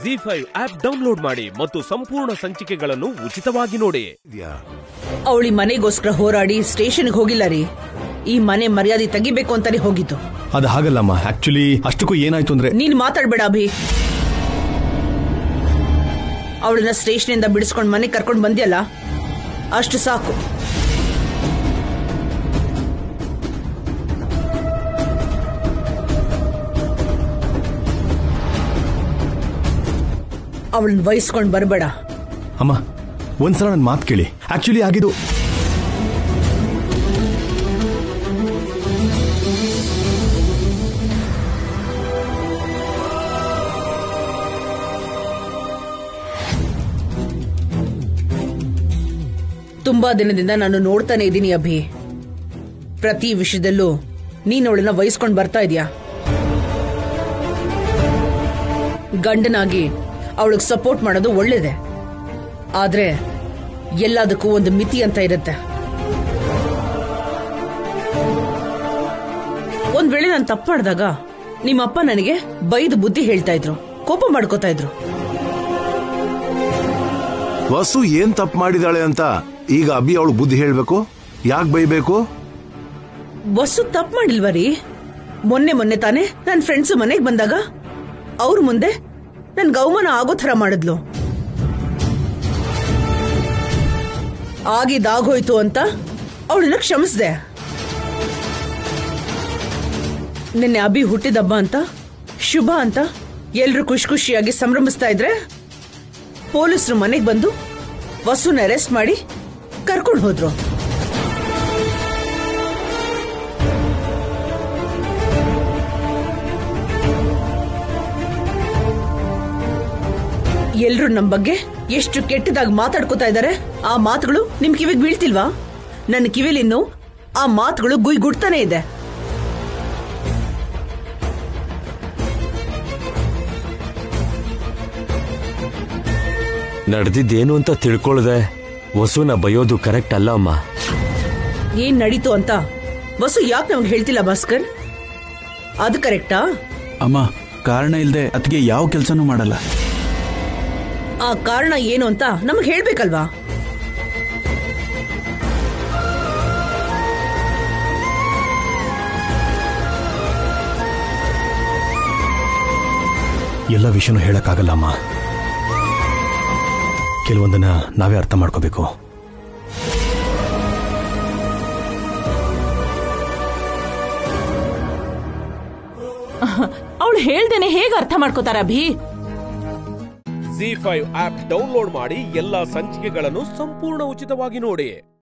G five app download ಮಾಡಿ ಮತ್ತು ಸಂಪೂರ್ಣ ಸಂಚಿಕೆಗಳನ್ನು ಉಚಿತವಾಗಿ ನೋಡಿ ಅವಳಿ ಮನೆಗೋಸ್ಕರ ಹೋರಾಡಿ ಸ್ಟೇಷನ್ಗೆ ಹೋಗಿಲ್ಲ ರೀ ಈ ಮನೆ ಮರ್ಯಾದೆ ತೆಗಿಬೇಕು ಅಂತಾನೆ ಹೋಗಿದ್ದು ಅದು ಹಾಗಲ್ಲಮ್ಮ ಆಕ್ಚುಲಿ ಅಷ್ಟಕ್ಕೂ ಏನಾಯ್ತು ಅಂದ್ರೆ ನೀನ್ ಮಾತಾಡ್ಬೇಡ ಅಭಿ ಅವಳನ್ನ ಸ್ಟೇಷನಿಂದ ಬಿಡಿಸ್ಕೊಂಡ್ ಮನೆಗೆ ಕರ್ಕೊಂಡ್ ಬಂದ್ಯಲ್ಲ ಅಷ್ಟು ಸಾಕು ಅವಳನ್ನ ವಹಿಸ್ಕೊಂಡ್ ಬರಬೇಡ ಅಮ್ಮ ಒಂದ್ಸಲ ನನ್ನ ಮಾತು ಕೇಳಿ ಆಕ್ಚುಲಿ ಆಗಿದ್ದು ತುಂಬಾ ದಿನದಿಂದ ನಾನು ನೋಡ್ತಾನೆ ಇದ್ದೀನಿ ಅಭಿ ಪ್ರತಿ ವಿಷಯದಲ್ಲೂ ನೀನ್ ಅವಳನ್ನ ವಹಿಸ್ಕೊಂಡ್ ಬರ್ತಾ ಇದೀಯಾ ಗಂಡನಾಗಿ ಅವಳಿಗೆ ಸಪೋರ್ಟ್ ಮಾಡೋದು ಒಳ್ಳೇದೆ ಆದ್ರೆ ಎಲ್ಲದಕ್ಕೂ ಒಂದು ಮಿತಿ ಅಂತ ಇರುತ್ತೆ ಒಂದ್ ವೇಳೆ ನಾನು ತಪ್ಪು ಮಾಡಿದಾಗ ನಿಮ್ಮಪ್ಪ ನನಗೆ ಬೈದು ಬುದ್ಧಿ ಹೇಳ್ತಾ ಇದ್ರು ಕೋಪ ಮಾಡ್ಕೋತಾ ಇದ್ರು ವಸು ಏನ್ ತಪ್ಪು ಮಾಡಿದಾಳೆ ಅಂತ ಈಗ ಅಭಿ ಅವಳು ಬುದ್ಧಿ ಹೇಳ್ಬೇಕು ಯಾಕೆ ಬೈಬೇಕು ಬಸ್ಸು ತಪ್ಪು ಮಾಡಿಲ್ವ ರೀ ಮೊನ್ನೆ ಮೊನ್ನೆ ತಾನೇ ನನ್ನ ಫ್ರೆಂಡ್ಸ್ ಮನೆಗೆ ಬಂದಾಗ ಅವ್ರ ಮುಂದೆ ನನ್ಗೆ ಅವಮಾನ ಆಗೋ ಥರ ಮಾಡಿದ್ಲು ಆಗಿದ್ದಾಗೋಯ್ತು ಅಂತ ಅವಳನ್ನ ಕ್ಷಮಿಸ್ದೆ ನಿನ್ನೆ ಅಭಿ ಹುಟ್ಟಿದಬ್ಬ ಅಂತ ಶುಭ ಅಂತ ಎಲ್ರು ಖುಷಿ ಖುಷಿಯಾಗಿ ಸಂಭ್ರಮಿಸ್ತಾ ಇದ್ರೆ ಪೊಲೀಸರು ಮನೆಗೆ ಬಂದು ವಸುನ ಅರೆಸ್ಟ್ ಮಾಡಿ ಕರ್ಕೊಂಡು ಹೋದ್ರು ಎಲ್ರು ನಮ್ ಬಗ್ಗೆ ಎಷ್ಟು ಕೆಟ್ಟದಾಗಿ ಮಾತಾಡ್ಕೋತಾ ಇದ್ದಾರೆ ಆ ಮಾತುಗಳು ನಿಮ್ ಕಿವಿಗ್ ಬೀಳ್ತಿಲ್ವಾ ನನ್ನ ಕಿವಿಲಿನ್ನು ಆ ಮಾತುಗಳು ಗುಯ್ ಗುಡ್ತಾನೆ ಇದೆ ನಡೆದಿದ್ದೇನು ಅಂತ ತಿಳ್ಕೊಳ್ದೆ ವಸುನ ಬಯೋದು ಕರೆಕ್ಟ್ ಅಲ್ಲ ಅಮ್ಮ ಏನ್ ನಡೀತು ಅಂತ ವಸು ಯಾಕೆ ನಮ್ಗೆ ಹೇಳ್ತಿಲ್ಲ ಭಾಸ್ಕರ್ ಅದು ಕರೆಕ್ಟಾ ಅಮ್ಮ ಕಾರಣ ಇಲ್ಲದೆ ಅದಕ್ಕೆ ಯಾವ ಕೆಲಸನೂ ಮಾಡಲ್ಲ ಆ ಕಾರಣ ಏನು ಅಂತ ನಮಗ್ ಹೇಳ್ಬೇಕಲ್ವಾ ಎಲ್ಲ ವಿಷಯನೂ ಹೇಳಕ್ಕಾಗಲ್ಲ ಅಮ್ಮ ಕೆಲವೊಂದನ್ನ ನಾವೇ ಅರ್ಥ ಮಾಡ್ಕೋಬೇಕು ಅವಳು ಹೇಳ್ದೇನೆ ಹೇಗೆ ಅರ್ಥ ಮಾಡ್ಕೋತಾರ ಅಭಿ ಜಿ ಫೈವ್ ಆಪ್ ಡೌನ್ಲೋಡ್ ಮಾಡಿ ಎಲ್ಲಾ ಸಂಚಿಕೆಗಳನ್ನು ಸಂಪೂರ್ಣ ಉಚಿತವಾಗಿ ನೋಡಿ